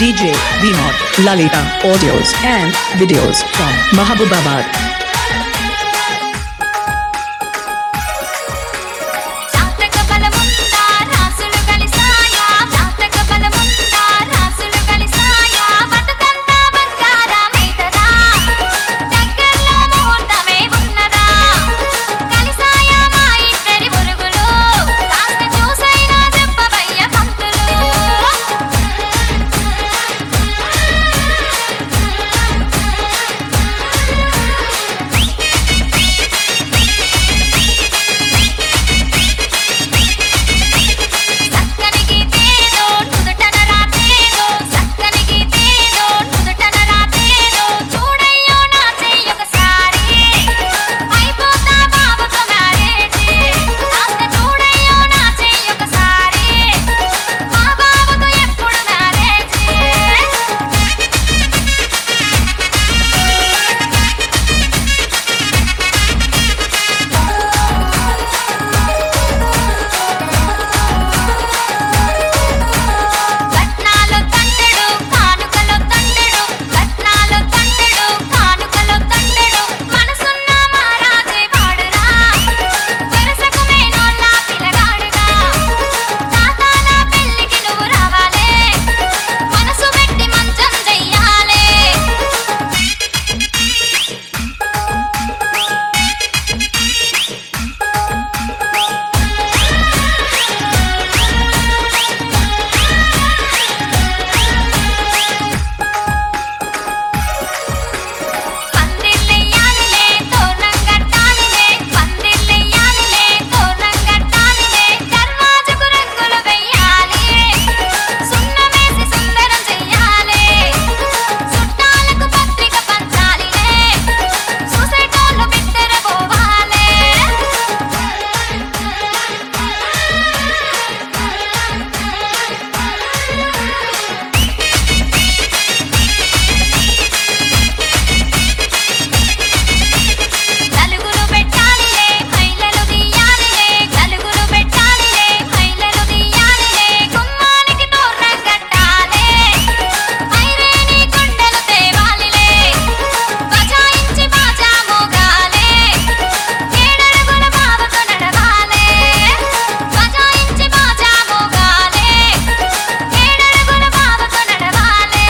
DJ Vinod, Lalita, audios and videos from Mahabubabad. జాతక బలముందా రాసులు కలిసాయా జాతక బలముందా రాసులు కలిసాయా బతుకంతా బంగారమైతదా దగ్గరలో ముహూర్తమే ఉన్నదా కలిసాయా మా ఇద్దరి మురుగులు కాస్త చూసైనా చెప్పవయ్య పంతులు సక్కని గీతేదో నుదుటన రాతేదో సక్కని గీతేదో నుదుటన రాతేదో చూడయ్యో నా చెయ్యొకసారి అయిపోతా బాబుతో మ్యారేజీ కాస్త చూడయ్యో నా చెయ్యొకసారి మా బాబుతో ఎప్పుడు మ్యారేజీ రత్నాలు తండెడు కానుకలు తండెడు రత్నాలు తండెడు కానుకలు తండెడు మనసున్న మహారాజే వాడురా వరసకు మేనోళ్ళ పిల్లగాడుగా తాతాల పెళ్ళికి నువ్వు రావాలే మనసు పెట్టి మంచం చెయ్యాలే పందిళ్ళెయ్యాలిలే తోరణం కట్టాలిలే పందిళ్ళెయ్యాలిలే తోరణం కట్టాలిలే దర్వాజకు రంగులు వెయ్యాలి సున్నమేసి సుందరం చెయ్యాలి చుట్టాలకు పత్రిక పంచాలిలే చూసేటోళ్ళు బిత్తరపోవాలే నలుగురు పెట్టాలిలే మహిళలు తీయాలిలే నలుగురు పెట్టాలిలే మహిళలు తీయాలిలే గుమ్మానికి తోరణం కట్టాలే ఐరేని గుండెలు తేవాలిలే బజాయించి బాజా మోగాలే ఏడడుగుల బావతో నడవాలే బజాయించి బాజా మోగాలే ఏడడుగుల బావతో నడవాలే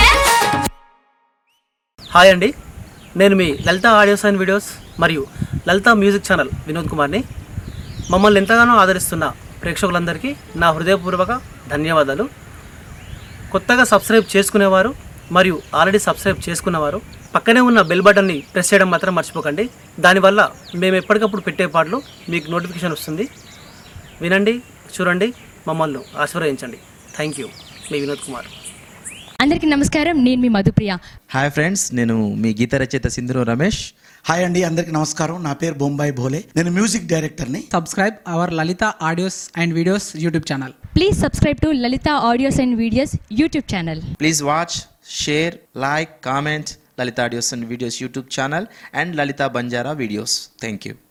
హాయ్ అండి నేను మీ లలిత ఆడియోస్ అండ్ వీడియోస్ మరియు లలిత మ్యూజిక్ ఛానల్ వినోద్ కుమార్ని మమ్మల్ని ఎంతగానో ఆదరిస్తున్న ప్రేక్షకులందరికీ నా హృదయపూర్వక ధన్యవాదాలు కొత్తగా సబ్స్క్రైబ్ చేసుకునేవారు మరియు ఆల్రెడీ సబ్స్క్రైబ్ చేసుకున్నవారు పక్కనే ఉన్న బెల్ బటన్ని ప్రెస్ చేయడం మాత్రం మర్చిపోకండి దానివల్ల మేము ఎప్పటికప్పుడు పెట్టే పాటలు మీకు నోటిఫికేషన్ వస్తుంది వినండి చూడండి మమ్మల్ని ఆశీర్వదించండి థ్యాంక్ యూ మీ వినోద్ కుమార్ అందరికీ నమస్కారం నేను మీ మధుప్రియ హాయ్ ఫ్రెండ్స్ నేను మీ గీత రచయిత సింధురు రమేష్ హాయ్ అండి అందరికి నమస్కారం నా పేరు బొంబాయి భోలే నేను మ్యూజిక్ డైరెక్టర్ని subscribe our Lalita audios and videos YouTube channel. Please subscribe to Lalitha audios and videos YouTube channel please watch share like comment Lalitha audios and videos YouTube channel and Lalitha Banjara videos thank you